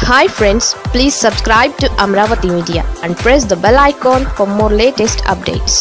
hi friends please subscribe to Amaravati media and press the bell icon for more latest updates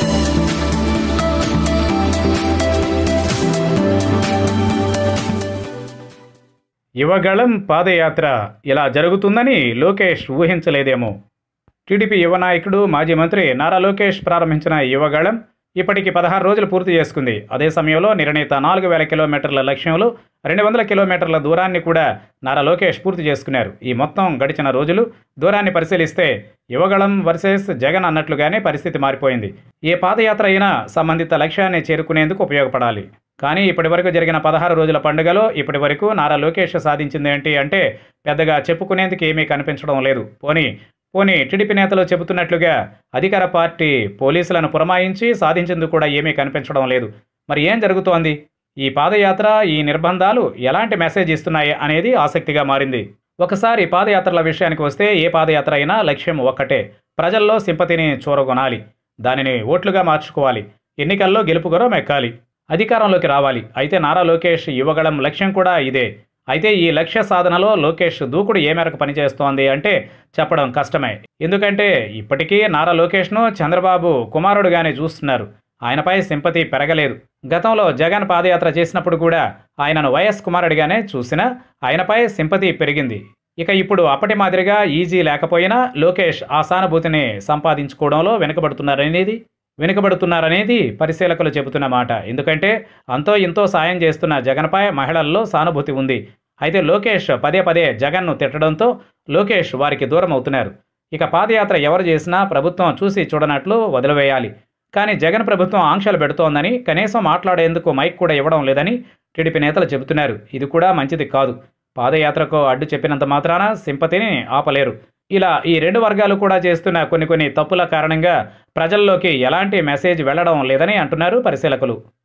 Yuvagalam padayatra ఇలా జరుగుతుందని Lokesh ఊహించలేదేమో TDP యువ నాయకుడు మాజీ మంత్రి నారా లోకేష్ ప్రారంభించిన యువగళం ఇప్పటికి పదహారు రోజులు పూర్తి చేసుకుంది అదే సమయంలో నిర్ణీత నాలుగు వేల కిలోమీటర్ల లక్ష్యంలో రెండు వందల కిలోమీటర్ల దూరాన్ని కూడా నారా లోకేష్ పూర్తి చేసుకున్నారు ఈ మొత్తం గడిచిన రోజులు దూరాన్ని పరిశీలిస్తే యువగళం వర్సెస్ జగన్ అన్నట్లుగానే పరిస్థితి మారిపోయింది ఏ పాదయాత్ర అయినా సంబంధిత లక్ష్యాన్ని చేరుకునేందుకు ఉపయోగపడాలి కానీ ఇప్పటివరకు జరిగిన పదహారు రోజుల పండుగలో ఇప్పటివరకు నారా లోకేష్ సాధించింది ఏంటి అంటే పెద్దగా చెప్పుకునేందుకు ఏమీ కనిపించడం లేదు పోనీ పోనీ టీడీపీ నేతలు చెబుతున్నట్లుగా అధికార పార్టీ పోలీసులను పురమాయించి సాధించేందుకు కూడా ఏమీ కనిపించడం లేదు మరి ఏం జరుగుతోంది ఈ పాదయాత్ర ఈ నిర్బంధాలు ఎలాంటి మెసేజ్ ఇస్తున్నాయి అనేది ఆసక్తిగా మారింది ఒకసారి పాదయాత్రల విషయానికి వస్తే ఏ పాదయాత్ర అయినా లక్ష్యం ఒక్కటే ప్రజల్లో సింపతిని చూరగొనాలి దానిని ఓట్లుగా మార్చుకోవాలి ఎన్నికల్లో గెలుపుగరం ఎక్కాలి అధికారంలోకి రావాలి అయితే నారా లోకేష్ యువగళం లక్ష్యం కూడా ఇదే అయితే ఈ లక్ష్య సాధనలో లోకేష్ దూకుడు ఏ మేరకు పనిచేస్తోంది అంటే చెప్పడం కష్టమే ఎందుకంటే ఇప్పటికీ నారా లోకేష్ను చంద్రబాబు కుమారుడుగానే చూస్తున్నారు ఆయనపై సింపతి పెరగలేదు గతంలో జగన్ పాదయాత్ర చేసినప్పుడు కూడా ఆయనను వైఎస్ కుమారుడిగానే చూసినా ఆయనపై సింపతి పెరిగింది ఇక ఇప్పుడు అప్పటి మాదిరిగా ఈజీ లేకపోయినా లోకేష్ ఆ సానుభూతిని సంపాదించుకోవడంలో వెనుకబడుతున్నారనేది వెనుకబడుతున్నారనేది పరిశీలకులు చెబుతున్న మాట ఎందుకంటే అంతో ఇంతో సాయం చేస్తున్న జగన్పై మహిళల్లో సానుభూతి ఉంది అయితే లోకేష్ పదే పదే జగన్ను తిట్టడంతో లోకేష్ వారికి దూరం అవుతున్నారు ఇక పాదయాత్ర ఎవరు చేసినా ప్రభుత్వం చూసి చూడనట్లు వదిలివేయాలి కానీ జగన్ ప్రభుత్వం ఆంక్షలు పెడుతోందని కనీసం మాట్లాడేందుకు మైక్ కూడా ఇవ్వడం లేదని టీడీపీ నేతలు చెబుతున్నారు ఇది కూడా మంచిది కాదు పాదయాత్రకు అడ్డు చెప్పినంత మాత్రాన సింపతిని ఆపలేరు ఇలా ఈ రెండు వర్గాలు కూడా చేస్తున్న కొన్ని కొన్ని తప్పుల కారణంగా ప్రజల్లోకి ఎలాంటి మెసేజ్ వెళ్లడం లేదని అంటున్నారు పరిశీలకులు